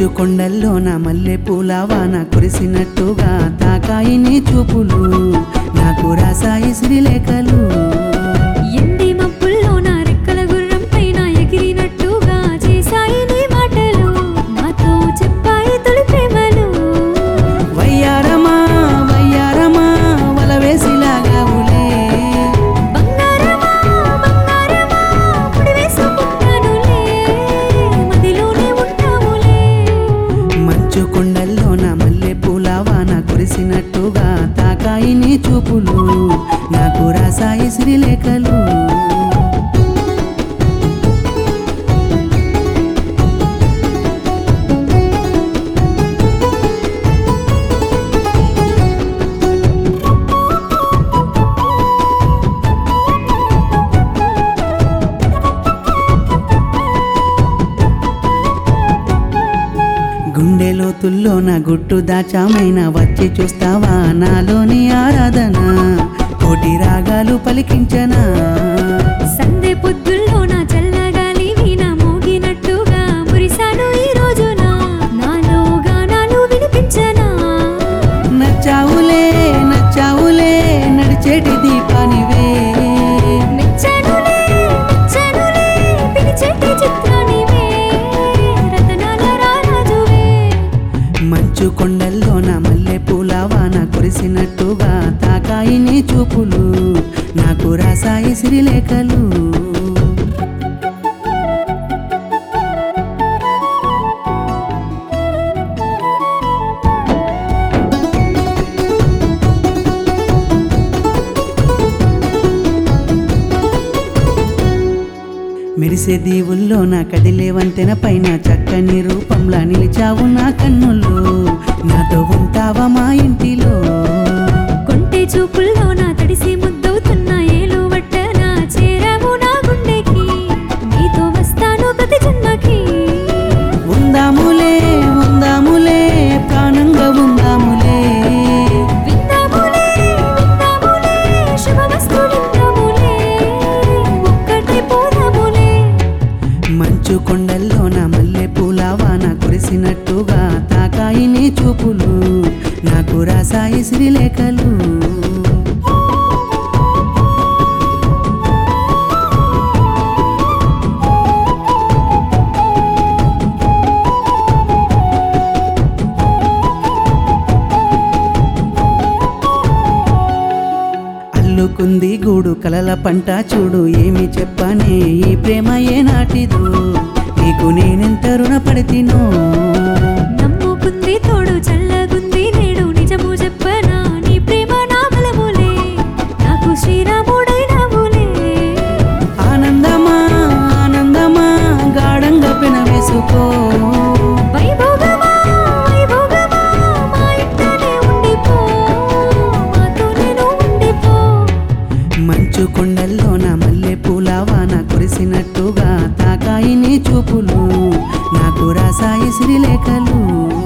మంచు కొండల్లో నా మల్లె పూల వాన కురిసినట్టుగా తాకాయి నీ చూపులు నాకు రాసాయి శ్రీలేఖలు ఎండి మబ్బుల్లో నా రెక్కల గుర్రం పైన ఎగిరినట్టుగా చేశాయి నీ మాటలు నాతో చెప్పాయి తొలి ప్రేమలు వయ్యారమా వయ్యారమా వల వేసిలాగావులే బంగారమా బంగారమా ముడి వేసుకుంటానులే మదిలోనే ఉంటావులే మంచు కొండల్లో నా మల్లె పూల వాన కురిసినట్టుగా తాకాయి నీ చూపులు నాకు రాసాయి శ్రీలేఖలు గుండె లోతుల్లో నా గుట్టు దాచామైన వచ్చి చూస్తావా నాలోని ఆరాధన కోటి రాగాలు పలికించనా సందే పొద్దుల్లో నా చల్లగాలి వీణ మోగినట్టుగా మురిసాను ఈ రోజున నాలో గానాలు వినిపించనా నచ్చావులే నచ్చావులే నడిచేటి దీపానివే మెచ్చానులే మెచ్చానులే పిలిచేటి చిత్రానివే రతనాల రారాజువే మంచు కొండల్లో నా మల్లె పూల వాన కురిసినట్టుగా తాకాయి నీ చూపులు నాకు రాసాయి శ్రీలేఖలు మెరిసే దీవుల్లో నా కదిలే వంతెన పైన చక్కని రూపంలా నిలిచావు నా కన్నుల్లో నాతో ఉంటావా మా ఇంటిలో కొంటె చూపుల్లో నా తడిసి ముద్దవుతున్న ఏలు వట్టన చేరావు నా గుండెకి నీతో వస్తాను ప్రతి జన్మకి ఉందాములే ఉందాములే ప్రాణంగా ఉందాములే విందాములే విందాములే శుభమస్తు విందాములే ఒక్కటే పోదాములే మంచు కొండల్లో నా మల్లె పూల వాన కురిసినట్టుగా తాకాయి నీ చూపులు నాకు రాసాయి శ్రీలేఖలు అల్లుకుంది గూడు కలల పంట చూడు ఏమి చెప్పనే ఈ ప్రేమ ఏ నాటిదో నీకు నేనెంత రుణపడితినో నమ్ముకుంది తోడు చల్లగుంది నేడు నిజము చెప్పనా నీ ప్రేమ నా బలములే నాకు శ్రీరాముడైనవులే ఆనందమా ఆనందమా గాఢంగా పెనవేసుకో వైభోగమా వైభోగమా మా ఇంటనే ఉండిపో మాతో నేను ఉండిపో మంచు కొండల్లో నా మల్లె పూల వాన కురిసినట్టుగా తాకాయి నీ చూపులు నాకు రాసాయి శ్రీలేఖలు